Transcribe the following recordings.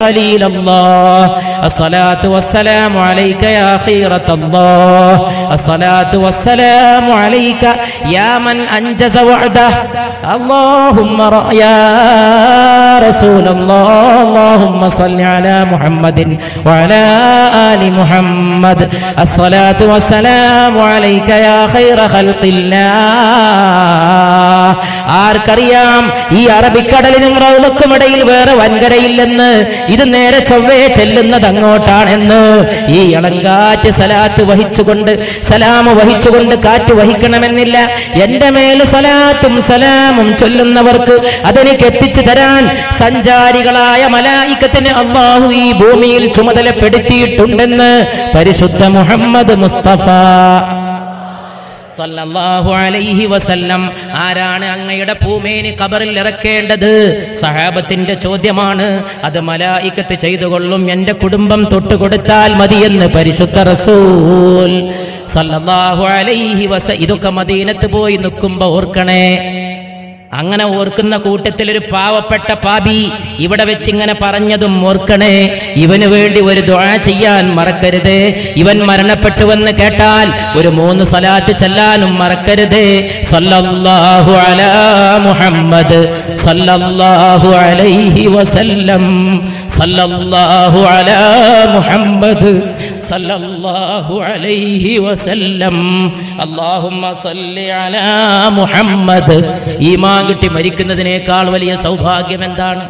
خليل الله الصلاة والسلام عليك يا خيرة الله الصلاة والسلام عليك يا من أنجز وعده اللهم ر- يا رسول الله اللهم صل على محمد وعلى آل محمد الصلاة والسلام عليك يا خير خلق الله ആർക്കറിയാം ഈ അറബിക്കടലിനും റൗലക്കുമിടയിൽ വേറെ വൻകരയില്ലെന്ന് ഇത് നേരെ ചൊവ്വേ ചെല്ലുന്നത് അങ്ങോട്ടാണെന്ന് ഈ ഇളങ്കാറ്റ് സലാത്ത് വഹിച്ചുകൊണ്ട് സലാമ് വഹിച്ചുകൊണ്ട് കാറ്റ് വഹിക്കണമെന്നില്ല എന്റെ മേൽ സലാത്തും സലാമും ചൊല്ലുന്നവർക്ക് അതെനിക്ക് എത്തിച്ചു തരാൻ സഞ്ചാരികളായ മലായിക്കത്തിന് അള്ളാഹു ഈ ഭൂമിയിൽ ചുമതലപ്പെടുത്തിയിട്ടുണ്ടെന്ന് പരിശുദ്ധ മുഹമ്മദ് മുസ്തഫ സല്ലല്ലാഹു അലൈഹി വസല്ലം ആരാണ് അങ്ങയുടെ പൂമേനി കബറിൽ ഇറക്കേണ്ടത് സഹാബത്തിന്റെ ചോദ്യമാണ് അത് മലായിക്കത്ത് ചെയ്തുകൊള്ളും എന്റെ കുടുംബം തൊട്ടുകൊടുത്താൽ മതിയെന്ന് പരിശുദ്ധ റസൂൽ സല്ലല്ലാഹു അലൈഹി വസ ഇതൊക്കെ മദീനത്ത് പോയി നിൽക്കുമ്പോ ഓർക്കണേ അങ്ങനെ ഓർക്കുന്ന കൂട്ടത്തിൽ ഒരു പാവപ്പെട്ട പാപി ഇവിടെ വെച്ച് ഇങ്ങനെ പറഞ്ഞതും ഓർക്കണേ ഇവന് വേണ്ടി ഒരു ദുആ ചെയ്യാൻ മറക്കരുത് ഇവൻ മരണപ്പെട്ടുവെന്ന് കേട്ടാൽ ഒരു മൂന്ന് സലാത്ത് ചെല്ലാനും മറക്കരുത് സല്ലല്ലാഹു അലാ മുഹമ്മദ് സല്ലല്ലാഹു അലൈഹി വസല്ലം സല്ലല്ലാഹു അലാ മുഹമ്മദ് സല്ലല്ലാഹു അലൈഹി വസല്ലം അല്ലാഹുമ്മ സല്ലി അലാ മുഹമ്മദ് ഈമാൻ കിട്ടി മരിക്കുന്നതിനേക്കാൾ വലിയ സൗഭാഗ്യം എന്താണ്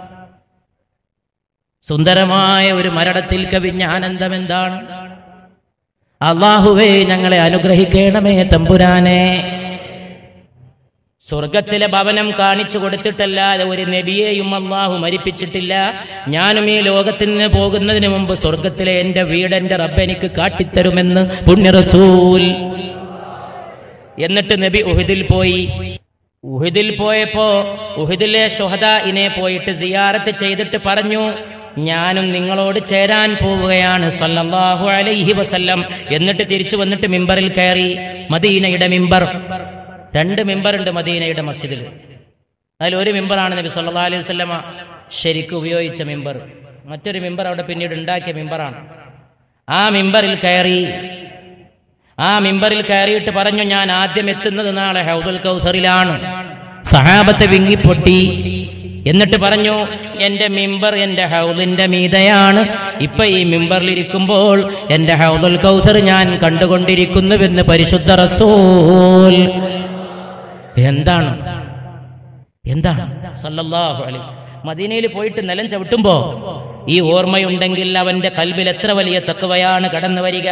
സുന്ദരമായ ഒരു മരണത്തിൽ കവിഞ്ഞ ആനന്ദം എന്താണ് അള്ളാഹുവേ ഞങ്ങളെ അനുഗ്രഹിക്കണമേ തമ്പുരാനെ സ്വർഗത്തിലെ ഭവനം കാണിച്ചു കൊടുത്തിട്ടല്ലാതെ ഒരു നബിയെയും അള്ളാഹു മരിപ്പിച്ചിട്ടില്ല ഞാനും ഈ ലോകത്തിൽ നിന്ന് പോകുന്നതിന് മുമ്പ് സ്വർഗത്തിലെ എൻ്റെ വീട് എൻ്റെ റബ്ബ് എനിക്ക് കാട്ടിത്തരുമെന്ന് പുണ്യ റസൂൽ എന്നിട്ട് നബി ഉഹിദിൽ പോയി ഉഹിദിൽ പോയപ്പോ ഉഹിദിലെ ഷുഹദാഇനെ പോയിട്ട് സിയാറത്ത് ചെയ്തിട്ട് പറഞ്ഞു ഞാനും നിങ്ങളോട് ചേരാൻ പോവുകയാണ് സല്ലല്ലാഹു അലൈഹി വസല്ലം എന്നിട്ട് തിരിച്ചു വന്നിട്ട് മിമ്പറിൽ കയറി മദീനയുടെ മിമ്പർ രണ്ട് മിമ്പറുണ്ട് മദീനയുടെ മസ്ജിദിൽ അതിൽ ഒരു മിമ്പറാണ് നബി സല്ലല്ലാഹു അലൈഹി വസല്ലമ ശരിക്കും ഉപയോഗിച്ച മിമ്പർ മറ്റൊരു മിമ്പർ അവിടെ പിന്നീട് ഉണ്ടാക്കിയ മിമ്പറാണ് ആ മിമ്പറിൽ കയറി ആ മിമ്പറിൽ കയറിയിട്ട് പറഞ്ഞു ഞാൻ ആദ്യം എത്തുന്നത് നാളെ ഹൗദുൽ കൗസറിലാണ് സഹാബത്തെ വിങ്ങിപ്പൊട്ടി എന്നിട്ട് പറഞ്ഞു എൻ്റെ മിമ്പർ എൻ്റെ ഹൗദിൻ്റെ മീതയാണ് ഇപ്പൊ ഈ മിമ്പറിൽ ഇരിക്കുമ്പോൾ എൻ്റെ ഹൗദുൽ കൗസർ ഞാൻ കണ്ടുകൊണ്ടിരിക്കുന്നുവെന്ന് പരിശുദ്ധ റസൂൽ എന്താണ് എന്താണ് സല്ലല്ലാഹു അലൈഹി മദീനയിൽ പോയിട്ട് നിലം ചവിട്ടുമ്പോ ഈ ഓർമ്മയുണ്ടെങ്കിൽ അവന്റെ കൽബിൽ എത്ര വലിയ തക്കവയാണ് കടന്നു വരിക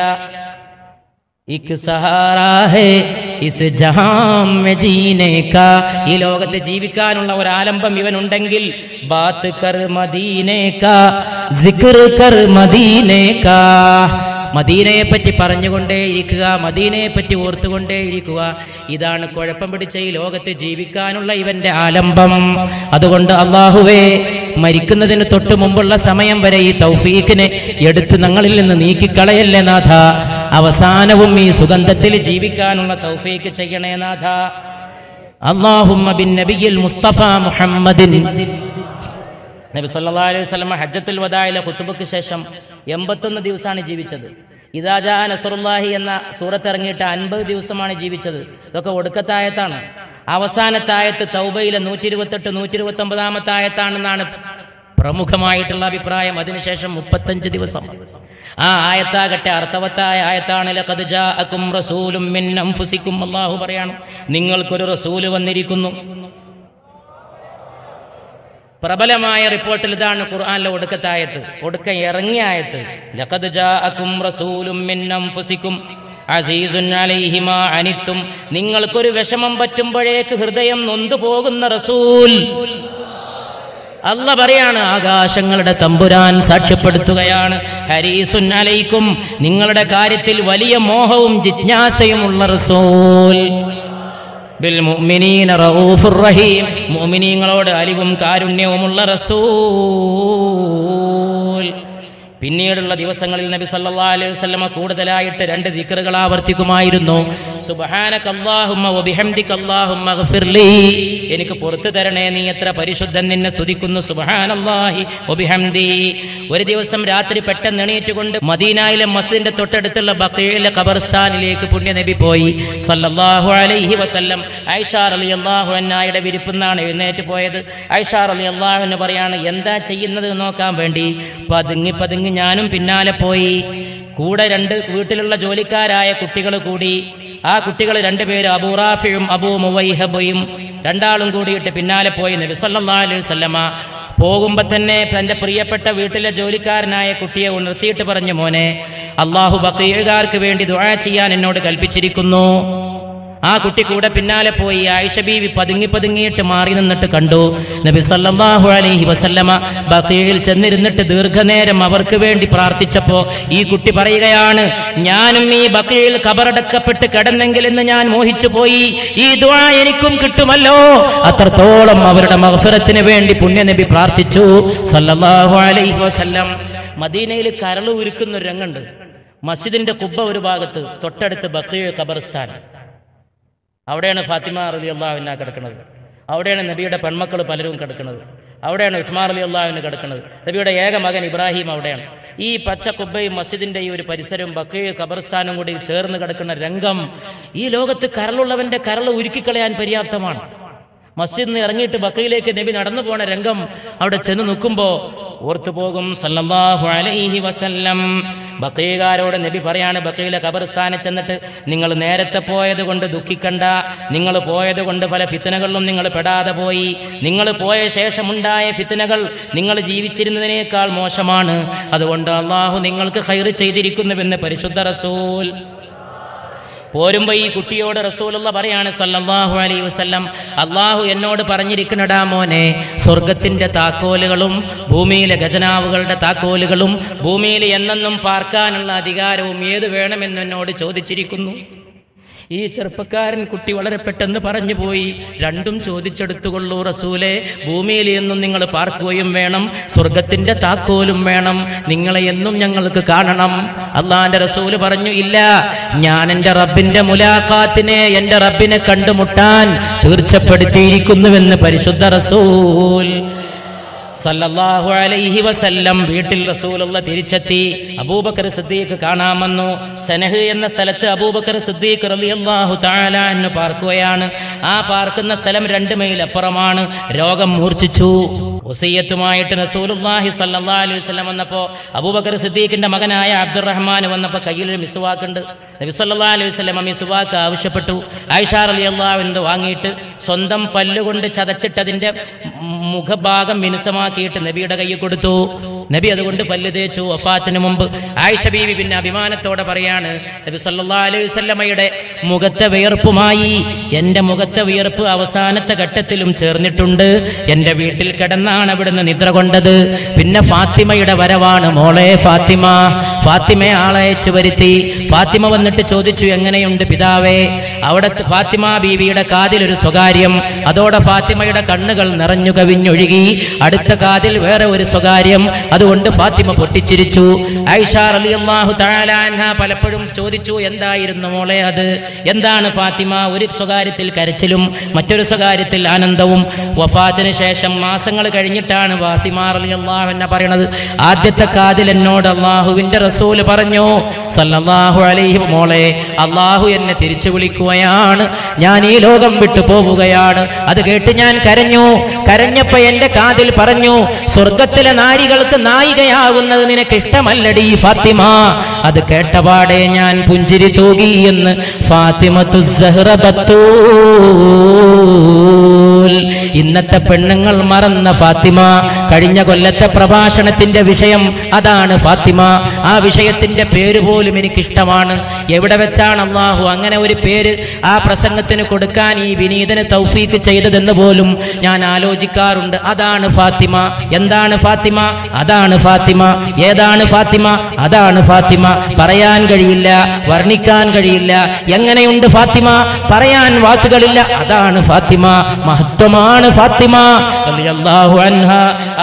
ഇക് സഹാറാ ഹേ ഇസ് ജഹാം മെ ജീനെ കാ ഈ ലോകത്ത് ജീവിക്കാനുള്ള ഒരു ആലംബം ഇവനുണ്ടെങ്കിൽ ബാത്ത് കർ മദീനെ കാ സിക്ർ കർ മദീനെ കാ മദീനയെ പറ്റി പറഞ്ഞുകൊണ്ടേയിരിക്കുക മദീനയെ പറ്റി ഓർത്തുകൊണ്ടേയിരിക്കുക ഇതാണ് കുഴപ്പം പിടിച്ച ഈ ലോകത്ത് ജീവിക്കാനുള്ള ഇവന്റെ ആലംബം അതുകൊണ്ട് അള്ളാഹുവേ മരിക്കുന്നതിന് തൊട്ട് മുമ്പുള്ള സമയം വരെ ഈ തൗഫീഖിനെ എടുത്ത് ഞങ്ങളിൽ നിന്ന് നീക്കിക്കളയല്ലേ നാഥ അവസാനവും ഈ സുഗന്ധത്തിൽ ജീവിക്കാനുള്ള തൗഫീഖ് ചെയ്യണേ നാഥ അള്ളാഹുമ്മ ബിൻ നബിയിൽ മുസ്തഫ മുഹമ്മദിൻ നബി സല്ലല്ലാഹു അലൈഹി വസല്ലം ഹജ്ജത്തുൽ വദായിലെ ഖുത്ബക്ക് ശേഷം എൺപത്തൊന്ന് ദിവസമാണ് ജീവിച്ചത് ഇദാജാ നസറുല്ലാഹി എന്ന സൂറത്ത് ഇറങ്ങിയിട്ട് അൻപത് ദിവസമാണ് ജീവിച്ചത് ഇതൊക്കെ ഒടുക്കത്തായത്താണ് അവസാനത്തായത്ത് തൗബയിലെ നൂറ്റി ഇരുപത്തെട്ട് നൂറ്റി ഇരുപത്തി ഒമ്പതാമത്തെ ആയത്താണെന്നാണ് പ്രമുഖമായിട്ടുള്ള അഭിപ്രായം അതിനുശേഷം മുപ്പത്തഞ്ച് ദിവസം ആ ആയത്താകട്ടെ അർത്ഥവത്തായ ആയത്താണ് ലഖദ് ജാഅക്കും റസൂലും മിൻ അൻഫുസിക്കും അല്ലാഹു പറയാണ് നിങ്ങൾക്കൊരു റസൂല് വന്നിരിക്കുന്നു പ്രബലമായ റിപ്പോർട്ടിൽ ഇതാണ് ഖുർആനിലെ ഒടുക്കത്തെ ആയത്ത് ഒടുക്ക ഇറങ്ങിയ ആയത്ത് ലഖദ് ജാഅക്കും റസൂലും മിൻ അൻഫുസിക്കും അസീസുൻ അലൈഹി മാ അനിത്തും നിങ്ങൾക്കൊരു വിഷമം പറ്റുമ്പോഴേക്ക് ഹൃദയം നൊന്തു പോകുന്ന റസൂൽ അല്ല പറയാണ് ആകാശങ്ങളുടെ തമ്പുരാൻ സാക്ഷ്യപ്പെടുത്തുകയാണ് ഹരീസുൻ അലൈക്കും നിങ്ങളുടെ കാര്യത്തിൽ വലിയ മോഹവും ജിജ്ഞാസയുമുള്ള റസൂൽ ബിൽ മുഅ്മിനീന റഊഫുർ റഹീം മുഅ്മിനീങ്ങളോട് അലിവും കാരുണ്യവുമുള്ള റസൂൽ പിന്നീടുള്ള ദിവസങ്ങളിൽ നബി സല്ലല്ലാഹു അലൈഹി വസല്ലമ കൂടുതലായിട്ട് രണ്ട് ദിക്റുകൾ ആവർത്തിക്കുമായിരുന്നു സുബ്ഹാനക അല്ലാഹുമ്മ വബിഹംദിക അല്ലാഹുമ്മ ഗഫിർലി എനിക്ക് പുറത്തു തരണേ നീ എത്ര പരിശുദ്ധൻ നിന്നെ സ്തുതിക്കുന്നു സുബ്ഹാനല്ലാഹി വബിഹംദി ഒരു ദിവസം രാത്രി പെട്ടെന്ന് എണീറ്റുകൊണ്ട് മദീനയിലെ മസ്ജിദിന്റെ തൊട്ടടുത്തുള്ള ബക്കയിലെ ഖബർസ്ഥാനിലേക്ക് പുണ്യനബി പോയി സല്ലല്ലാഹു അലൈഹി വസല്ലം ഐഷാർ അലി അള്ളാഹു അന്നായുടെ വിരിപ്പുന്നാണ് എഴുന്നേറ്റ് പോയത് ഐഷാർ അലി അള്ളാഹു എന്ന് പറയാണ് എന്താ ചെയ്യുന്നത് എന്ന് നോക്കാൻ വേണ്ടി പതുങ്ങി പതുങ്ങി ഞാനും പിന്നാലെ പോയി കൂടെ രണ്ട് വീട്ടിലുള്ള ജോലിക്കാരായ കുട്ടികൾ കൂടി ആ കുട്ടികൾ രണ്ടുപേരും അബൂ റാഫിയും അബൂ മുവൈഹബയും രണ്ടാളും കൂടിയിട്ട് പിന്നാലെ പോയി നബി സല്ലല്ലാഹു അലൈഹി വസല്ലമ പോകുമ്പോൾ തന്നെ തൻ്റെ പ്രിയപ്പെട്ട വീട്ടിലെ ജോലിക്കാരനായ കുട്ടിയെ ഉണർത്തിയിട്ട് പറഞ്ഞു മോനെ അള്ളാഹു ബക്കീഴുകാർക്ക് വേണ്ടി ദുആ ചെയ്യാൻ എന്നോട് കൽപ്പിച്ചിരിക്കുന്നു ആ കുട്ടി കൂടെ പിന്നാലെ പോയി ആയിഷ ബീവി പതുങ്ങി പതുങ്ങിയിട്ട് മാറി നിന്നിട്ട് കണ്ടു നബി സല്ലല്ലാഹു അലൈഹി വസല്ലമ ബക്കീയിൽ ചെന്നിരുന്നിട്ട് ദീർഘനേരം അവർക്ക് വേണ്ടി പ്രാർത്ഥിച്ചപ്പോ ഈ കുട്ടി പറയുകയാണ് ഞാനും ഈ ബക്കീൽ കബറടക്കപ്പെട്ട് കിടന്നെങ്കിൽ എന്ന് ഞാൻ മോഹിച്ചു പോയി ഈ ദുആ എനിക്കും കിട്ടുമല്ലോ അത്രത്തോളം അവരുടെ മഗ്ഫിറത്തിന് വേണ്ടി പുണ്യനബി പ്രാർത്ഥിച്ചു സല്ലല്ലാഹു അലൈഹി വസല്ലം മദീനയിൽ കരൾ ഉരുക്കുന്ന ഒരു രംഗുണ്ട് മസ്ജിദിന്റെ കുബ്ബ ഒരു ഭാഗത്ത് തൊട്ടടുത്ത് ബക്കീൽ ഖബർസ്ഥാൻ അവിടെയാണ് ഫാത്തിമ റലി അള്ളാഹുവിന കിടക്കുന്നത് അവിടെയാണ് നബിയുടെ പെൺമക്കൾ പലരും കിടക്കുന്നത് അവിടെയാണ് ഉസ്മാർ അലി അള്ളാഹുവിന് കിടക്കുന്നത് നബിയുടെ ഏക മകൻ ഇബ്രാഹിം അവിടെയാണ് ഈ പച്ച കുബ്ബയും മസ്ജിദിന്റെ ഈ ഒരു പരിസരവും ബക്കയും ഖബർസ്ഥാനും കൂടി ചേർന്ന് കിടക്കുന്ന രംഗം ഈ ലോകത്ത് കരളുള്ളവന്റെ കരൾ ഉരുക്കിക്കളയാൻ പര്യാപ്തമാണ് മസ്ജിദിൽ നിന്ന് ഇറങ്ങിയിട്ട് ബക്കയിലേക്ക് നബി നടന്നു പോണ രംഗം അവിടെ ചെന്ന് നിൽക്കുമ്പോൾ ഓർത്തു പോകും സല്ലല്ലാഹു അലൈഹി വസല്ലം ബക്കീകാരോട് നബി പറയാണ് ബക്കയിലെ ഖബർസ്ഥാനിൽ ചെന്നിട്ട് നിങ്ങൾ നേരത്തെ പോയത് കൊണ്ട് ദുഃഖിക്കണ്ട നിങ്ങൾ പോയത് കൊണ്ട് പല ഫിത്തനകളിലും നിങ്ങൾ പെടാതെ പോയി നിങ്ങൾ പോയ ശേഷമുണ്ടായ ഫിത്തനകൾ നിങ്ങൾ ജീവിച്ചിരുന്നതിനേക്കാൾ മോശമാണ് അതുകൊണ്ട് അള്ളാഹു നിങ്ങൾക്ക് ഹൈർ ചെയ്തിരിക്കുന്നുവെന്ന് പരിശുദ്ധ റസൂൽ പോരുമ്പോ ഈ കുട്ടിയോട് റസൂലുള്ള പറയാണ് സല്ലല്ലാഹു അലൈഹി വസല്ലം അള്ളാഹു എന്നോട് പറഞ്ഞിരിക്കണടാ മോനെ സ്വർഗത്തിന്റെ താക്കോലുകളും ഭൂമിയിലെ ഖജനാവുകളുടെ താക്കോലുകളും ഭൂമിയിൽ എന്നെന്നും പാർക്കാനുള്ള അധികാരവും ഏത് വേണമെന്ന് എന്നോട് ചോദിച്ചിരിക്കുന്നു ഈ ചെറുപ്പക്കാരൻ കുട്ടി വളരെ പെട്ടെന്ന് പറഞ്ഞു പോയി രണ്ടും ചോദിച്ചെടുത്തുകൊള്ളൂ റസൂലെ ഭൂമിയിൽ എന്നും നിങ്ങൾ പാർക്കുകയും വേണം സ്വർഗത്തിന്റെ താക്കോലും വേണം നിങ്ങളെ എന്നും ഞങ്ങൾക്ക് കാണണം അള്ളാന്റെ റസൂല് പറഞ്ഞു ഇല്ല ഞാൻ എൻ്റെ റബ്ബിന്റെ മുലാഖാത്തിനെ എൻ്റെ റബ്ബിനെ കണ്ടുമുട്ടാൻ തീർച്ചപ്പെടുത്തിയിരിക്കുന്നുവെന്ന് പരിശുദ്ധ റസൂൽ സല്ലല്ലാഹു അലൈഹി വസല്ലം വീട്ടിൽ റസൂലുള്ള തിരിച്ചെത്തി അബൂബക്കർ സിദ്ദീഖ് കാണാമെന്നു സനഹ് എന്ന സ്ഥലത്ത് അബൂബക്കർ സിദ്ദീഖ് റളിയല്ലാഹു തആല എന്ന് പാർക്കുകയാണ് ആ പാർക്കുന്ന സ്ഥലം രണ്ട് മൈൽ അപ്പുറമാണ് രോഗം മൂർച്ഛിച്ചു വസീയത്തുമായിട്ട് റസൂലുള്ളാഹി സല്ലല്ലാഹു അലൈഹി വസല്ലം വന്നപ്പോ അബൂബക്കർ സിദ്ദീഖിന്റെ മകനായ അബ്ദുറഹ്മാൻ വന്നപ്പോൾ കയ്യിൽ ഒരു മിസ്വാക്കുണ്ട് നബി സല്ലല്ലാഹു അലൈഹി വസല്ലം മിസ്വാക്ക് ആവശ്യപ്പെട്ടു ആയിഷ റളിയല്ലാഹു അൻഹ വാങ്ങിയിട്ട് സ്വന്തം പല്ലുകൊണ്ട് ചതച്ചിട്ടതിന്റെ മുഖഭാഗം മിനുസമാക്കിയിട്ട് നബിയുടെ കയ്യിൽ കൊടുത്തു നബി അതുകൊണ്ട് പല്ല് തേച്ചു വഫാത്തിന് മുമ്പ് ആയിഷ ബീവി പിന്നെ അഭിമാനത്തോടെ പറയാണ് നബി സല്ലല്ലാഹു അലൈഹി വസല്ലമയുടെ മുഖത്തെ വിയർപ്പുമായി എൻ്റെ മുഖത്തെ വിയർപ്പ് അവസാനത്തെ ഘട്ടത്തിലും ചേർന്നിട്ടുണ്ട് എൻ്റെ വീട്ടിൽ കിടന്നാണ് അവിടുന്ന് നിദ്ര കൊണ്ടത് പിന്നെ ഫാത്തിമയുടെ വരവാണ് മോളെ ഫാത്തിമ ഫാത്തിമയെ ആളയച്ചു വരുത്തി ഫാത്തിമ വന്നിട്ട് ചോദിച്ചു എങ്ങനെയുണ്ട് പിതാവേ അവിടെ ഫാത്തിമ ബീവിയുടെ കാതിൽ ഒരു സ്വകാര്യം അതോടെ ഫാത്തിമയുടെ കണ്ണുകൾ നിറഞ്ഞു കവിഞ്ഞൊഴുകി അടുത്ത കാതിൽ വേറെ ഒരു സ്വകാര്യം അതുകൊണ്ട് ഫാത്തിമ പൊട്ടിച്ചിരിച്ചു ഐഷ റളിയല്ലാഹു തആല അൻഹ പലപ്പോഴും ചോദിച്ചു എന്തായിരുന്നു മോളെ അത് എന്താണ് ഫാത്തിമ ഒരു സ്വകാര്യത്തിൽ കരച്ചിലും മറ്റൊരു സ്വകാര്യത്തിൽ ആനന്ദവും വഫാത്തിന് ശേഷം മാസങ്ങൾ കഴിഞ്ഞിട്ടാണ് ഫാത്തിമ റളിയല്ലാഹു അൻഹ പറയണത് ആദ്യത്തെ കാതിൽ എന്നോട് അള്ളാഹുവിന്റെ റസൂല് പറഞ്ഞു സല്ലല്ലാഹു അലൈഹി മോളെ അള്ളാഹു എന്നെ തിരിച്ചു വിളിക്കുകയാണ് ഞാൻ ഈ ലോകം വിട്ടു പോവുകയാണ് അത് കേട്ട് ഞാൻ കരഞ്ഞു കരഞ്ഞപ്പോ എന്റെ കാതിൽ പറഞ്ഞു സ്വർഗത്തിലെ നാരികൾക്ക് നായികയാകുന്നത് നിനക്ക് ഇഷ്ടമല്ലടി ഫാത്തിമ അത് കേട്ടപാടെ ഞാൻ പുഞ്ചിരി തൂകി എന്ന് ഫാത്തിമത്തു സഹ്റബത്തൂൽ ഇന്നത്തെ പെണ്ണുങ്ങൾ മറന്ന ഫാത്തിമ കഴിഞ്ഞ കൊല്ലത്തെ പ്രഭാഷണത്തിന്റെ വിഷയം അതാണ് ഫാത്തിമ ആ വിഷയത്തിന്റെ പേര് പോലും എനിക്കിഷ്ടമാണ് എവിടെ വെച്ചാണ് അള്ളാഹു അങ്ങനെ ഒരു പേര് ആ പ്രസംഗത്തിന് കൊടുക്കാൻ ഈ വിനീതന് തൗഫീക്ക് ചെയ്തതെന്ന് പോലും ഞാൻ ആലോചിക്കാറുണ്ട് അതാണ് ഫാത്തിമ എന്താണ് ഫാത്തിമ അതാണ് ഫാത്തിമ ഏതാണ് ഫാത്തിമ അതാണ് ഫാത്തിമ പറയാൻ കഴിയില്ല വർണ്ണിക്കാൻ കഴിയില്ല എങ്ങനെയുണ്ട് ഫാത്തിമ പറയാൻ വാക്കുകളില്ല അതാണ് ഫാത്തിമ മഹത്വമാണ് ഫാത്തിമ റളിയല്ലാഹു അൻഹ ആ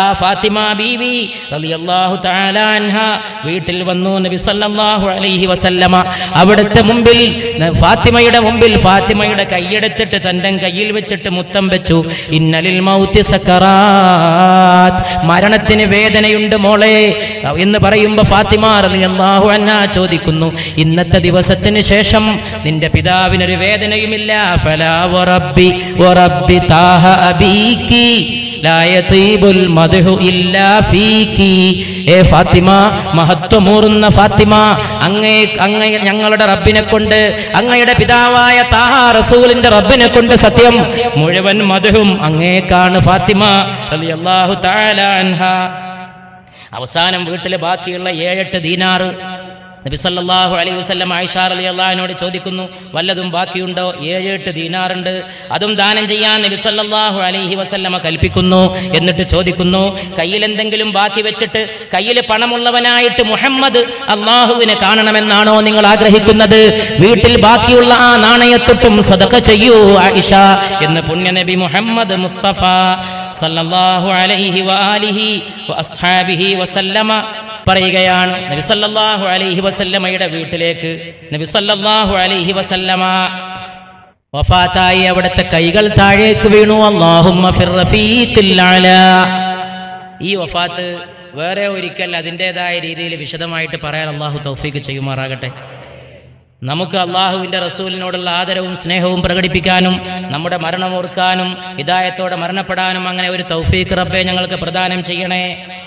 ആ ഫാത്തിമ ബീവി റളിയല്ലാഹു തആല അൻഹ വീട്ടിൽ വന്നു നബി സല്ലല്ലാഹു അലൈഹി വസല്ലമ അവിടുത്തെ മുമ്പിൽ ന- ഫാത്തിമയുടെ മുമ്പിൽ ഫാത്തിമയുടെ കൈയെടുത്തിട്ട് തന്റെ കയ്യിൽ വെച്ചിട്ട് മുത്തം വെച്ചു ഇന്നലിൽ മൗത്തി സക്കറാത്ത് മരണത്തിന് വേദനയുണ്ട് മോളെ എന്ന് പറയുമ്പോ ഫാത്തിമ റളിയല്ലാഹു അൻഹ ചോദിക്കുന്നു ഇന്നത്തെ ദിവസത്തിന് ശേഷം നിന്റെ പിതാവിനൊരു വേദനയുമില്ല ഫലാ വറബ്ബി വറബ്ബി താഹ അബീക്കി ലാ യതീബുൽ മദ്ഹു ഇല്ലാ ഫീക്കി ഏ ഫാത്തിമ മഹത്വമൂറുന്ന ഫാത്തിമ അങ്ങേ അങ്ങേ ഞങ്ങളുടെ റബ്ബിനെ കൊണ്ട് അങ്ങയുടെ പിതാവായ താഹ റസൂലിന്റെ റബ്ബിനെ കൊണ്ട് സത്യം മുഴുവൻ മധുവും അങ്ങേക്കാണ് ഫാത്തിമ റളിയല്ലാഹു തആല അൻഹ അവസാനം വീട്ടിൽ ബാക്കിയുള്ള ഏഴെട്ട് ദീനാറ് നബി സല്ലല്ലാഹു അലൈഹി വസല്ലം ആയിഷ റളിയല്ലാഹുവിനോട് ചോദിക്കുന്നു വല്ലതും ബാക്കിയുണ്ടോ ഏഴെട്ട് ദീനാറുണ്ട് അതും ദാനം ചെയ്യാൻ നബി സല്ലല്ലാഹു അലൈഹി വസല്ലമ കൽപ്പിക്കുന്നു എന്നിട്ട് ചോദിക്കുന്നു കയ്യിൽ എന്തെങ്കിലും ബാക്കി വെച്ചിട്ട് കയ്യിൽ പണമുള്ളവനായിട്ട് മുഹമ്മദ് അള്ളാഹുവിനെ കാണണമെന്നാണോ നിങ്ങൾ ആഗ്രഹിക്കുന്നത് വീട്ടിൽ ബാക്കിയുള്ള ആ നാണയത്തൊട്ടും സദക്ക ചെയ്യൂ ആയിഷ എന്ന് പുണ്യനബി മുഹമ്മദ് മുസ്തഫ സല്ലല്ലാഹു അലൈഹി വആലിഹി വഅസ്ഹാബിഹി വസല്ലമ പറയുകയാണ് നബി സല്ലല്ലാഹു അലൈഹി വസല്ലമയുടെ വീട്ടിലേക്ക് നബി സല്ലല്ലാഹു അലൈഹി വസല്ലമ വഫാത്തായി അവിടുത്തെ കൈകൾ താഴേക്ക് വീണു അല്ലാഹുമ്മ ഫിർ റഫീഖിൽ അലാ ഈ വഫാത്ത് വേറെ ഒരിക്കൽ അതിൻ്റെതായ രീതിയിൽ വിശദമായിട്ട് പറയാൻ അള്ളാഹു തൗഫീക്ക് ചെയ്യുമാറാകട്ടെ നമുക്ക് അള്ളാഹുവിൻ്റെ റസൂലിനോടുള്ള ആദരവും സ്നേഹവും പ്രകടിപ്പിക്കാനും നമ്മുടെ മരണം ഓർക്കാനും ഹിദായത്തോടെ മരണപ്പെടാനും അങ്ങനെ ഒരു തൗഫീഖ് റബ്ബെ ഞങ്ങൾക്ക് പ്രദാനം ചെയ്യണേ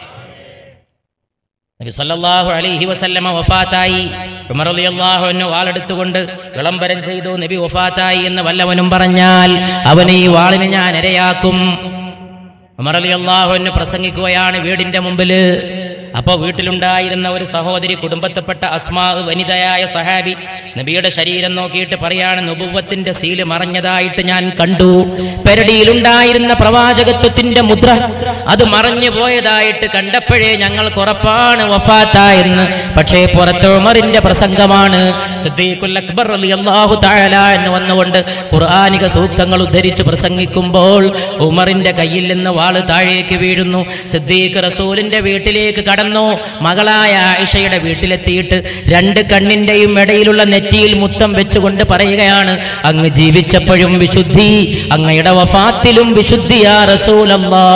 നബി സല്ലല്ലാഹു അലൈഹി വസല്ലമ വഫാത്തായി ഉമർ റളിയല്ലാഹു അൻഹു വാളെടുത്തുകൊണ്ട് വിളംബരം ചെയ്തു നബി വഫാത്തായി എന്ന് വല്ലവനും പറഞ്ഞാൽ അവനെ ഈ വാളിന് ഞാൻ ഇരയാക്കും ഉമർ റളിയല്ലാഹു അൻഹു പ്രസംഗിക്കുകയാണ് വീടിന്റെ മുമ്പില് അപ്പോൾ വീട്ടിലുണ്ടായിരുന്ന ഒരു സഹോദരി കുടുംബത്തിൽപ്പെട്ട അസ്മാ വനിതയായ സഹാബി നബിയുടെ ശരീരം നോക്കിയിട്ട് പറയാണ് നുബുവത്തിന്റെ സീല് മറഞ്ഞതായിട്ട് ഞാൻ കണ്ടു പെരടിയിലുണ്ടായിരുന്ന പ്രവാചകത്വത്തിന്റെ മുദ്ര അത് മറഞ്ഞു പോയതായിട്ട് കണ്ടപ്പോഴേ ഞങ്ങൾക്ക് ഉറപ്പാണ് വഫാത്തായെന്ന് പക്ഷേ പുറത്ത് ഉമറിന്റെ പ്രസംഗമാണ് സിദ്ദീഖുൽ അക്ബർ റളിയല്ലാഹു തആല എന്ന് വന്നുകൊണ്ട് ഖുർആനിക സൂക്തങ്ങൾ ഉദ്ധരിച്ച് പ്രസംഗിക്കുമ്പോൾ ഉമറിന്റെ കയ്യിൽ നിന്ന് വാള് താഴേക്ക് വീഴുന്നു സിദ്ദീഖ് റസൂലിന്റെ വീട്ടിലേക്ക് കടന്നു മകളായ ആയിഷയുടെ വീട്ടിലെത്തിയിട്ട് രണ്ട് കണ്ണിന്റെയും ഇടയിലുള്ള നെറ്റിയിൽ മുത്തം വെച്ചുകൊണ്ട് പറയുകയാണ് അങ്ങ് ജീവിച്ചപ്പോഴും വിശുദ്ധി അങ്ങയുടെ വഫാത്തിലും വിശുദ്ധിയാ റസൂലല്ലാ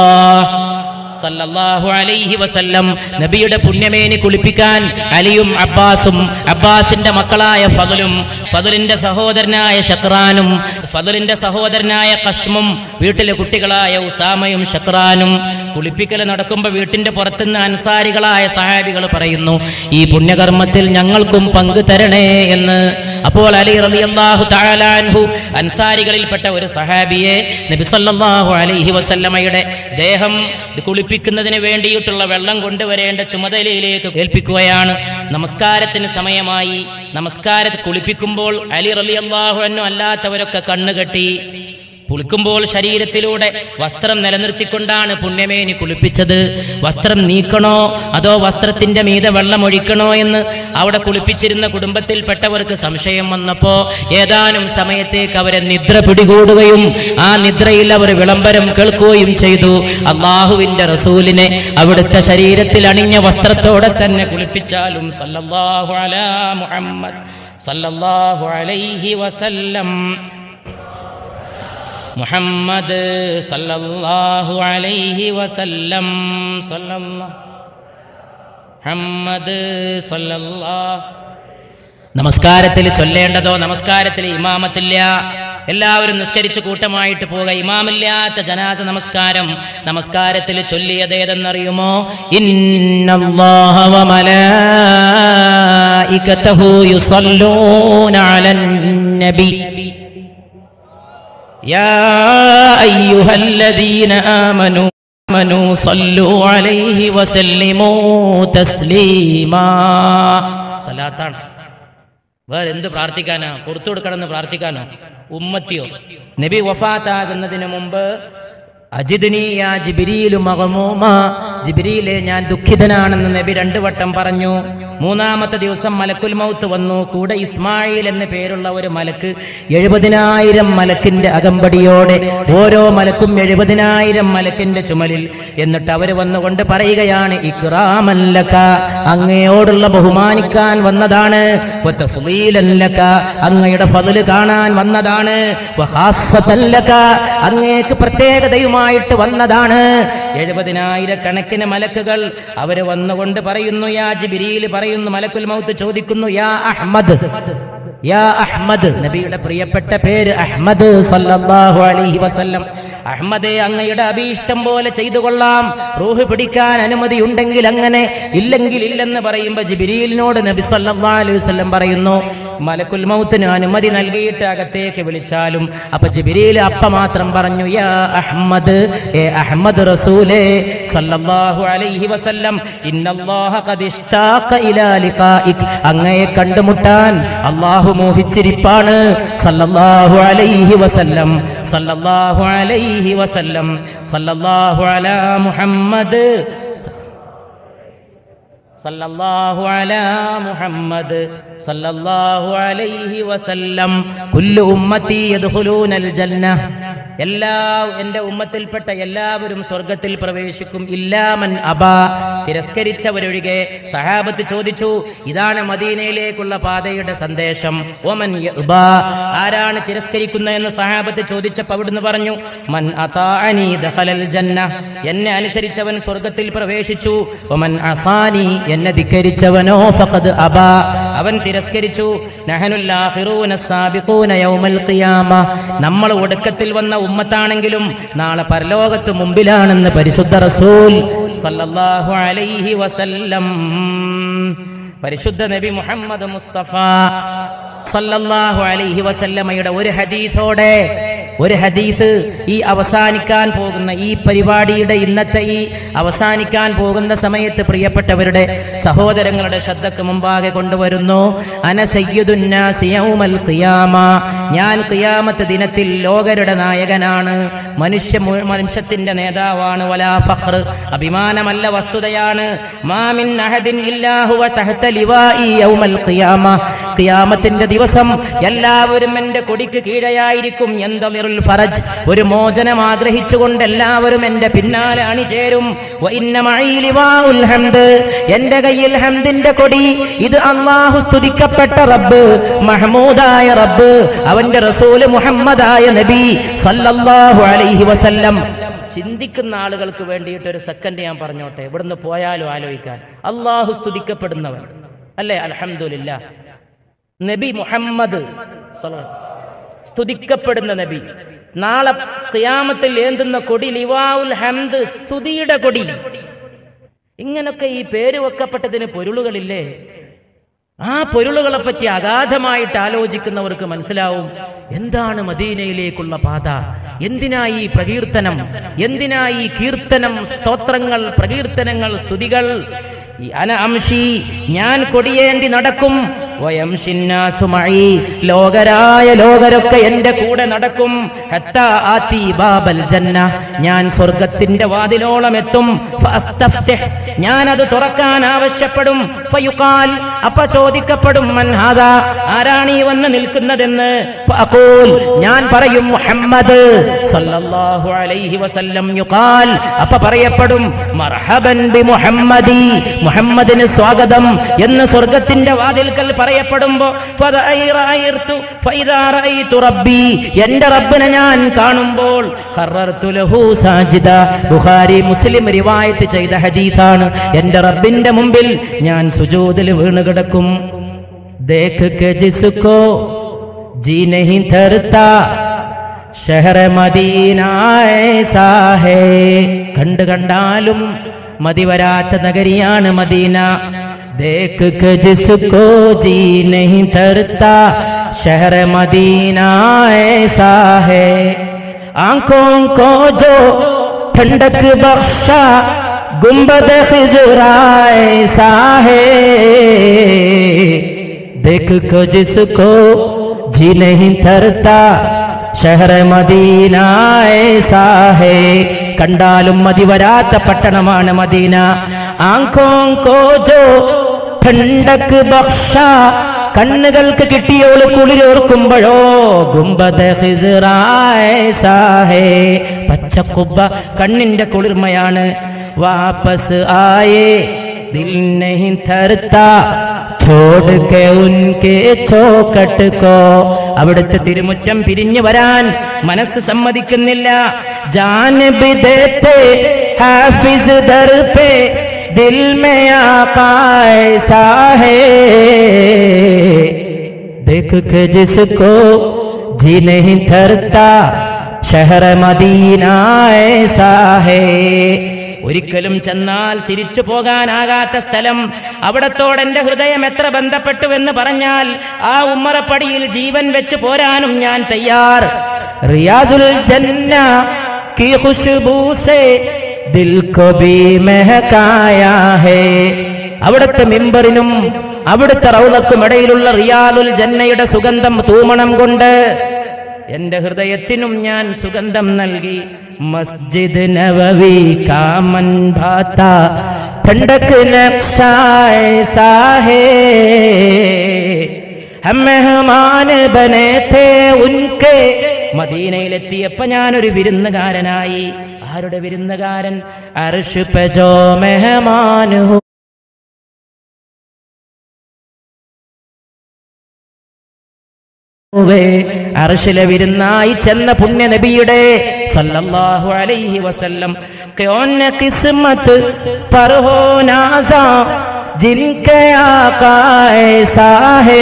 സല്ലല്ലാഹു അലൈഹി വസല്ലം നബിയുടെ പുണ്യമേനി കുളിപ്പിക്കാൻ അലിയും അബ്ബാസും അബ്ബാസിന്റെ മക്കളായ ഫദലും ഫദലിന്റെ സഹോദരനായ ഷക്രാനും ഫദലിന്റെ സഹോദരനായ കഷ്മും വീട്ടിലെ കുട്ടികളായ ഉസാമയും ഷക്രാനും കുളിപ്പിക്കൽ നടക്കുമ്പോൾ വീട്ടിന്റെ പുറത്തുനിന്ന് അൻസാരികളായ സഹാബികൾ പറയുന്നു ഈ പുണ്യകർമ്മത്തിൽ ഞങ്ങൾക്കും പങ്ക് തരണേ എന്ന് അപ്പോൾ അലി റളിയല്ലാഹു തആല അൻഹു അൻസാരികളിൽപ്പെട്ട ഒരു സഹാബിയെ നബി സല്ലല്ലാഹു അലൈഹി വസല്ലമയുടെ ദേഹം കുളിപ്പിക്കുന്നതിന് വേണ്ടിയിട്ടുള്ള വെള്ളം കൊണ്ടുവരേണ്ട ചുമതലയിലേക്ക് ഏൽപ്പിക്കുകയാണ് നമസ്കാരത്തിന് സമയമായി നമസ്കാര കുളിപ്പിക്കുമ്പോൾ അലി റളിയല്ലാഹു അൻഹു അല്ലാത്തവരൊക്കെ കണ്ണുകെട്ടി കുളിക്കുമ്പോൾ ശരീരത്തിലൂടെ വസ്ത്രം നിലനിർത്തിക്കൊണ്ടാണ് പുണ്യമേനി കുളിപ്പിച്ചത് വസ്ത്രം നീക്കണോ അതോ വസ്ത്രത്തിന്റെ മീതെ വെള്ളം ഒഴിക്കണോ എന്ന് അവിടെ കുളിപ്പിച്ചിരുന്ന കുടുംബത്തിൽപ്പെട്ടവർക്ക് സംശയം വന്നപ്പോ ഏതാനും സമയത്തേക്ക് അവരെ നിദ്ര പിടികൂടുകയും ആ നിദ്രയിൽ അവർ വിളംബരം കേൾക്കുകയും ചെയ്തു അള്ളാഹുവിന്റെ റസൂലിനെ അവിടുത്തെ ശരീരത്തിൽ അണിഞ്ഞ വസ്ത്രത്തോടെ തന്നെ കുളിപ്പിച്ചാലും സല്ലല്ലാഹു അലാ മുഹമ്മദ് സല്ലല്ലാഹു അലൈഹി വസല്ലം മുഹമ്മദ് സല്ലല്ലാഹു അലൈഹി വസല്ലം സല്ലല്ലാഹു മുഹമ്മദ് സല്ലല്ലാഹു നമസ്കാരത്തിൽ ചൊല്ലേണ്ടതോ നമസ്കാരത്തിൽ ഇമാമത്തില്ല എല്ലാവരും നിസ്കരിച്ച് കൂട്ടമായിട്ട് പോവുക ഇമാമില്ലാത്ത ജനാസ നമസ്കാരം നമസ്കാരത്തിൽ ചൊല്ലിയത് ഏതെന്നറിയുമോ ഇന്നല്ലാഹ വ മലായികതഹു യുസല്ലൂന അലൻ നബി يا أيها الذين آمنوا آمنوا صلوا عليه وسلموا تسليما സലാത്താണ് വേറെ എന്ത് പ്രാർത്ഥിക്കാനാ പുറത്തു കൊടുക്കണമെന്ന് പ്രാർത്ഥിക്കാനോ ഉമ്മത്തിയോ നബി വഫാത്താകുന്നതിന് മുമ്പ് അജിദ്നി യാ ജിബിരിയിലു മഗമൂമ ജിബിരിയിലെ ഞാൻ ദുഃഖിതനാണെന്ന് നബി രണ്ടു വട്ടം പറഞ്ഞു മൂന്നാമത്തെ ദിവസം മലക്കുൽ മൗത്ത് വന്നു കൂടെ ഇസ്മായിൽ എന്ന് പേരുള്ള ഒരു മലക്ക് എഴുപതിനായിരം മലക്കിന്റെ അകമ്പടിയോടെ ഓരോ മലക്കും എഴുപതിനായിരം മലക്കിന്റെ ചുമലിൽ എന്നിട്ട് അവർ വന്നുകൊണ്ട് പറയുകയാണ് ഇക്റാമല്ലക അങ്ങയോടുള്ള ബഹുമാനിക്കാൻ വന്നതാണ് വതഫ്ളീലല്ലക അങ്ങയുടെ ഫضല് കാണാൻ വന്നതാണ് വഖാസ്സതല്ലക അങ്ങേക്ക് പ്രത്യേകതയുമായിട്ട് വന്നതാണ് എഴുപതിനായിരക്കണക്കിന് മലക്കുകൾ അവര് വന്നുകൊണ്ട് പറയുന്നു യാ ജിബിരിയിൽ പറയുന്നു മലക്കുൽ മൗത്ത് ചോദിക്കുന്നു യാ അഹ്മദ് യാ അഹ്മദ് നബിയുടെ പ്രിയപ്പെട്ട പേര് അഹ്മദ് സല്ലല്ലാഹു അലൈഹി വസല്ലം അഹ്മദേ അങ്ങയുടെ അഭീഷ്ടം പോലെ ചെയ്തു കൊള്ളാം റൂഹ് പിടിക്കാൻ അനുമതി ഉണ്ടെങ്കിൽ അങ്ങനെ ഇല്ലെങ്കിൽ ഇല്ലെന്ന് പറയുമ്പോൾ ജിബിരിയിലിനോട് നബി സല്ലല്ലാഹു അലൈഹി വസല്ലം പറയുന്നു മലക്കുൽ മൗത്തിന് അനുമതി നൽകിയിട്ട് അകത്തേക്ക് വിളിച്ചാലും അപ്പൊ ജിബിരിയിൽ അപ്പ മാത്രം പറഞ്ഞു യാ അഹ്മദ് ഏ അഹ്മദ് റസൂലേ സല്ലല്ലാഹു അലൈഹി വസല്ലം ഇന്നല്ലാഹ ഖദ് ഇഷ്താഖ ഇലാ ലിഖാഇക് അങ്ങയെ കണ്ടുമുട്ടാൻ അല്ലാഹു മോഹിച്ചിരിപ്പാണ് സല്ലല്ലാഹു അലൈഹി വസല്ലം സല്ലല്ലാഹു അലൈഹി വസല്ലം സല്ലല്ലാഹു അലാ മുഹമ്മദ് സല്ലല്ലാഹു അലാ മുഹമ്മദ് സല്ലല്ലാഹു അലൈഹി വസല്ലം കുല്ലു ഉമ്മത്തി യദ്ഖുലൂനൽ ജന്ന എല്ലാ എൻ്റെ ഉമ്മത്തിൽപ്പെട്ട എല്ലാവരും സ്വർഗത്തിൽ പ്രവേശിക്കും ഇല്ലാമൻ അബാ തിരസ്കരിച്ചവരൊഴികെ സഹാബത്ത് ചോദിച്ചു ഇതാണ് മദീനയിലേക്കുള്ള പാതയുടെ സന്ദേശം ഒമൻ യഅ്ബാ ആരാണ് തിരസ്കരിക്കുന്നതെന്ന് സഹാബത്ത് ചോദിച്ചപ്പോൾ അവിടുന്ന് പറഞ്ഞു മൻ അതാഅനി ദഖലൽ ജന്ന എന്നെ അനുസരിച്ചവൻ സ്വർഗത്തിൽ പ്രവേശിച്ചു ഒമൻ അസാനി എന്നെ ധിക്കരിച്ചവനോ ഫഖദ് അബാ അവൻ തിരസ്കരിച്ചു നഹനുൽ ആഖിറൂന സാബിഖൂന യൗമൽ ഖിയാമ നമ്മൾ ഒടുക്കത്തിൽ വന്ന ഉമ്മത്താണെങ്കിലും നാളെ പരലോകത്ത് മുമ്പിലാണെന്ന് പരിശുദ്ധ റസൂൽ സല്ലല്ലാഹു അലൈഹി വസല്ലം പരിശുദ്ധ നബി മുഹമ്മദ് മുസ്തഫ സല്ലല്ലാഹു അലൈഹി വസല്ലമയുടെ ഒരു ഹദീഥോടെ ഒരു ഹദീസ് ഈ അവസാനിക്കാൻ പോകുന്ന ഈ പരിപാടിയുടെ ഇന്നത്തെ ഈ അവസാനിക്കാൻ പോകുന്ന സമയത്ത് പ്രിയപ്പെട്ടവരുടെ സഹോദരങ്ങളുടെ ശ്രദ്ധക്ക് മുമ്പാകെ കൊണ്ടുവരുന്നു അന സയ്യിദുന്നാസി യൗമൽ ഖിയാമ ഞാൻ ഖിയാമത്ത് ദിനത്തിൽ ലോകരുടെ നായകനാണ് മനുഷ്യ മു- മനുഷ്യത്തിന്റെ നേതാവാണ് വലാ ഫഖ്ർ അഭിമാനമല്ല വസ്തുതയാണ് മാമിൻ അഹദിൻ ഇല്ലാഹു വ തഹ്ത ലിവാഇ യൗമൽ ഖിയാമ ഖിയാമത്തിന്റെ ദിവസം എല്ലാവരും എൻ്റെ കൊടിക്ക് കീഴയായിരിക്കും എന്തളിറുൽ ഫറജ് ഒരു മോചനം ആഗ്രഹിച്ചുകൊണ്ട് എല്ലാവരും എൻ്റെ പിന്നാലെ അണിചേരും വ ഇന്ന മഈ ലിവാഉൽ ഹംദ് എൻ്റെ കയ്യിൽ ഹംദിന്റെ കൊടി ഇത് അള്ളാഹു സ്തുതിക്കപ്പെട്ട റബ്ബ് മഹ്മൂദായ റബ്ബ് അവന്റെ റസൂല് മുഹമ്മദായ നബി സല്ലല്ലാഹു അലൈഹി വസല്ലം ചിന്തിക്കുന്ന ആളുകൾക്ക് വേണ്ടിയിട്ട് ഒരു സെക്കൻഡ് ഞാൻ പറഞ്ഞോട്ടെ ഇവിടുന്ന് പോയാലും ആലോചിക്കാൻ അള്ളാഹു സ്തുതിക്കപ്പെടുന്നവൻ അല്ലേ അൽഹംദുലില്ല നബി മുഹമ്മദ് സല്ലല്ലാഹു സ്തുതിക്കപ്പെടുന്ന നബി നാളെ ഖിയാമത്തിൽ ഏന്തുന്ന കൊടി ലിവാഉൽ ഹംദ് സ്തുതിയുടെ കൊടി ഇങ്ങനൊക്കെ ഈ പേര് വെക്കപ്പെട്ടതിന് പൊരുളുകളില്ലേ ആ പൊരുളുകളെ പറ്റി അഗാധമായിട്ട് ആലോചിക്കുന്നവർക്ക് മനസ്സിലാവും എന്താണ് മദീനയിലേക്കുള്ള പാത എന്തിനായി ഈ പ്രകീർത്തനം എന്തിനായി ഈ കീർത്തനം സ്തോത്രങ്ങൾ പ്രകീർത്തനങ്ങൾ സ്തുതികൾ ഈ അന അംശി ഞാൻ കൊടിയേന്തി നടക്കും വയംശിന്നാസു മഈ. ലോകരായ ലോകരൊക്കെ എന്റെ കൂടെ നടക്കും ഹത്താ ആതി ബാബൽ ജന്ന ഞാൻ സ്വർഗത്തിന്റെ വാതിലോളം എത്തും ഫഅസ്തഫ്തിഹ്. ഞാൻ അത് തുറക്കാൻ ആവശ്യപ്പെടും ഫയുഖാൽ അപ്പ ചോദിക്കപ്പെടും മൻ ഹാദാ ആരാണ് ഈ വന്ന് നിൽക്കുന്നതെന്ന് ഫഅഖൂൽ ഞാൻ പറയും മുഹമ്മദ് സല്ലല്ലാഹു അലൈഹി വസല്ലം യുഖാൽ അപ്പ പറയപ്പെടും മർഹബൻ ബി മുഹമ്മദി മുഹമ്മദിന് സ്വാഗതം എന്ന് സ്വർഗത്തിന്റെ വാതിൽക്കൽ പറയപ്പെടുമ്പോ ഫദഅയി റഅയ്തു ഫഇദാ റഅയ്തു റബ്ബി എന്റെ റബ്ബിനെ ഞാൻ കാണുമ്പോൾ ഖറർതു ലഹു സാജിദ ബുഖാരി മുസ്ലിം റിവായത്ത് ചെയ്ത ഹദീസാണ് എന്റെ റബ്ബിന്റെ മുമ്പിൽ ഞാൻ സുജൂദിൽ വീണ് കിടക്കും ദേഖ് കെ ജിസ്കോ ജി നഹി ധർത്താ ഷഹർ മദീന ऐसा है കണ്ടു കണ്ടാലും മതി വരാത്ത നഗരിയാണ് മദീന ദേഖ് കെ ജിസ്കോ ജി നഹി ധർത്താ ഷഹർ മദീന ऐसा है आंखों को जो ठंडक बख्शा गुंबद खिजरा ऐसा है देख को जिसको जी नहीं थरता ഷഹർ മദീന ऐसा है കണ്ടാലും മതി വരാത്ത പട്ടണമാണ് മദീന ആങ്കോ കോ ജോ ഠണ്ടക് ബക്ഷ കണ്ണുകൾക്ക് കിട്ടിയോള് കുളിരോർക്കുമ്പോഴോ ഗുംബദ ഹിസ്റായേ പച്ചക്കുബ്ബ കണ്ണിന്റെ കുളിർമയാണ് വാപ്പസ് ആയേ ദിൽ നഹി ധർത്താ छोड़ के उनके ചോക്കട്ട് കോ അവിടുത്തെ തിരുമുറ്റം പിരിഞ്ഞു വരാൻ മനസ്സ് സമ്മതിക്കുന്നില്ല ജാനബ് ദേത്തെ ഹാഫിസ് ദർ പേ ദിൽ മേ ആകാ ऐसा है देख के जिसको जी नहीं धरता शहर मदीना ऐसा है ഒരിക്കലും ചെന്നാൽ തിരിച്ചു പോകാനാകാത്ത സ്ഥലം അവിടത്തോട് എൻ്റെ ഹൃദയം എത്ര ബന്ധപ്പെട്ടുവെന്ന് പറഞ്ഞാൽ ആ ഉമ്മറപ്പടിയിൽ ജീവൻ വെച്ച് പോരാനും ഞാൻ തയ്യാർ റിയാസുൽ ജന്ന की खुशबू से दिल को भी महकाया है അവിടുത്തെ മിമ്പറിനും അവിടുത്തെ റൗലക്കും ഇടയിലുള്ള റിയാലുൽ ജന്നയുടെ സുഗന്ധം തൂമണം കൊണ്ട് എന്റെ ഹൃദയത്തിനും ഞാൻ സുഗന്ധം നൽകി മസ്ജിദ് നവവി കാമൻ ഭാത്ത ठंडक नक्शाए साहे हम मेहमान बने थे उनके മദീനയിലെത്തിയപ്പോ ഞാനൊരു വിരുന്നുകാരനായി ആരുടെ വിരുന്നുകാരൻ അർഷ് പെജോ മെഹമാൻ ഹു ുവേ അർഷിലെ വിരുന്നായി ചെന്ന പുണ്യ നബിയുടെ സല്ലല്ലാഹു അലൈഹി വസല്ലം ക്യോൻ കിസ്മത്ത് पर हो नाजा जिनके आका ऐसा है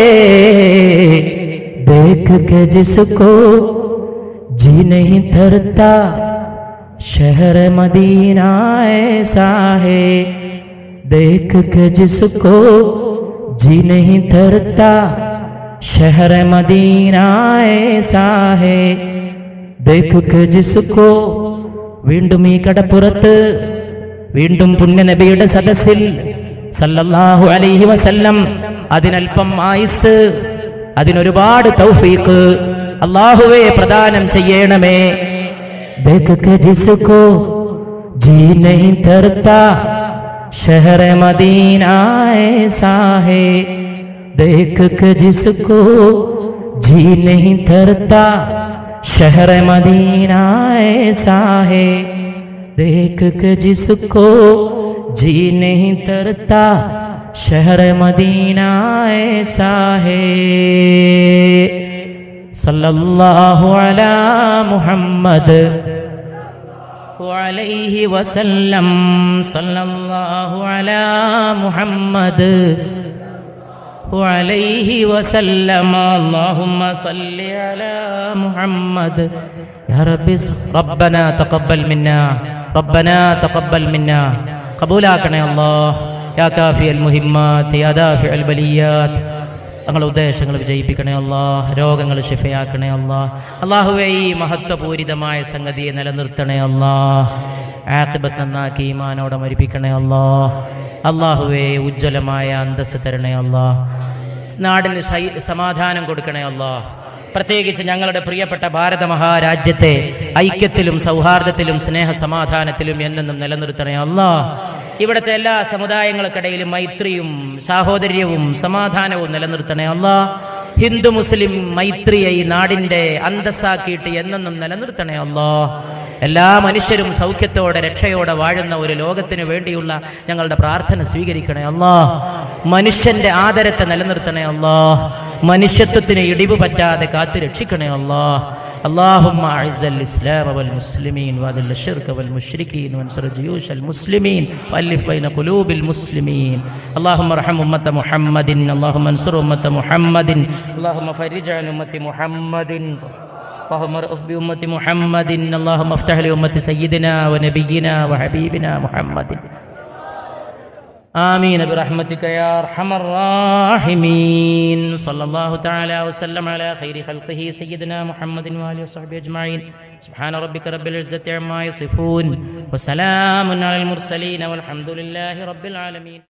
देख के जिसको जी नहीं धरता शहर मदीना ऐसा है देख के जिसको जी नहीं धरता शहर मदीना ऐसा है देख के जिसको വീണ്ടും ഈ കടപ്പുറത്ത് വീണ്ടും പുണ്യനബിയുടെ സദസ്സിൽ സല്ലല്ലാഹു അലൈഹി വസല്ലം അതിനൽപ്പം ആയുസ് അതിനൊരുപാട് തൗഫീഖ് അള്ളാഹുവെ പ്രദാനം ചെയ്യണമേ देख के जिसको जी नहीं धरता शहर मदीना ऐसा है देख के जिसको जी नहीं धरता शहर मदीना ऐसा है देख के जिसको जी नहीं धरता शहर मदीना ऐसा है सल्लल्लाहु अला मुहम्मद وعليه وسلم صلى الله على محمد وعليه وسلم اللهم صل على محمد يا رب ربنا تقبل منا ربنا تقبل منا قبولاكنا يا الله يا كافي المهمات يا دافع البليات ഞങ്ങളുടെ ഉദ്ദേശങ്ങൾ വിജയിപ്പിക്കണേ അല്ലാ രോഗങ്ങൾ ഷിഫയാക്കണേ അല്ലാ അള്ളാഹുവെ ഈ മഹത്വപൂരിതമായ സംഗതിയെ നിലനിർത്തണേ അല്ലാ ആഖിബത്ത് നന്നാക്കി ഈമാനോടെ മരിപ്പിക്കണേ അല്ലാ അള്ളാഹുവെ ഉജ്ജ്വലമായ അന്തസ് തരണേ അല്ലാ നാടിന് സൈ- സമാധാനം കൊടുക്കണേ അല്ലാ പ്രത്യേകിച്ച് ഞങ്ങളുടെ പ്രിയപ്പെട്ട ഭാരത മഹാരാജ്യത്തെ ഐക്യത്തിലും സൗഹാർദ്ദത്തിലും സ്നേഹ സമാധാനത്തിലും എന്നെന്നും നിലനിർത്തണേ അല്ലാ ഇവിടുത്തെ എല്ലാ സമുദായങ്ങൾക്കിടയിലും മൈത്രിയും സാഹോദര്യവും സമാധാനവും നിലനിർത്തണേ അല്ലാ ഹിന്ദു മുസ്ലിം മൈത്രിയെ ഈ നാടിൻ്റെ അന്തസ്സാക്കിയിട്ട് എന്നെന്നും നിലനിർത്തണേ അല്ലാ എല്ലാ മനുഷ്യരും സൗഖ്യത്തോടെ രക്ഷയോടെ വാഴുന്ന ഒരു ലോകത്തിന് വേണ്ടിയുള്ള ഞങ്ങളുടെ പ്രാർത്ഥന സ്വീകരിക്കണേ അല്ലാ മനുഷ്യന്റെ ആദരത്തെ നിലനിർത്തണേ അല്ലാ മനുഷ്യത്വത്തിന് ഇടിവ് പറ്റാതെ കാത്തു രക്ഷിക്കണേ അല്ലാ اللهم اعز الاسلام والمسلمين واذل الشرك والمشركين وانصر جيوش المسلمين والف بين قلوب المسلمين اللهم ارحم امه محمد اللهم انصر امه محمد اللهم فرج عن امه محمد اللهم ارأف بأمة محمد اللهم افتح لأمة سيدنا ونبينا وحبيبنا محمد آمين برحمتك يا أرحم الراحمين صلى الله تعالى وسلم على خير خلقه سيدنا محمد وآله وصحبه أجمعين سبحان ربك رب العزة عما يصفون وسلام على المرسلين والحمد لله رب العالمين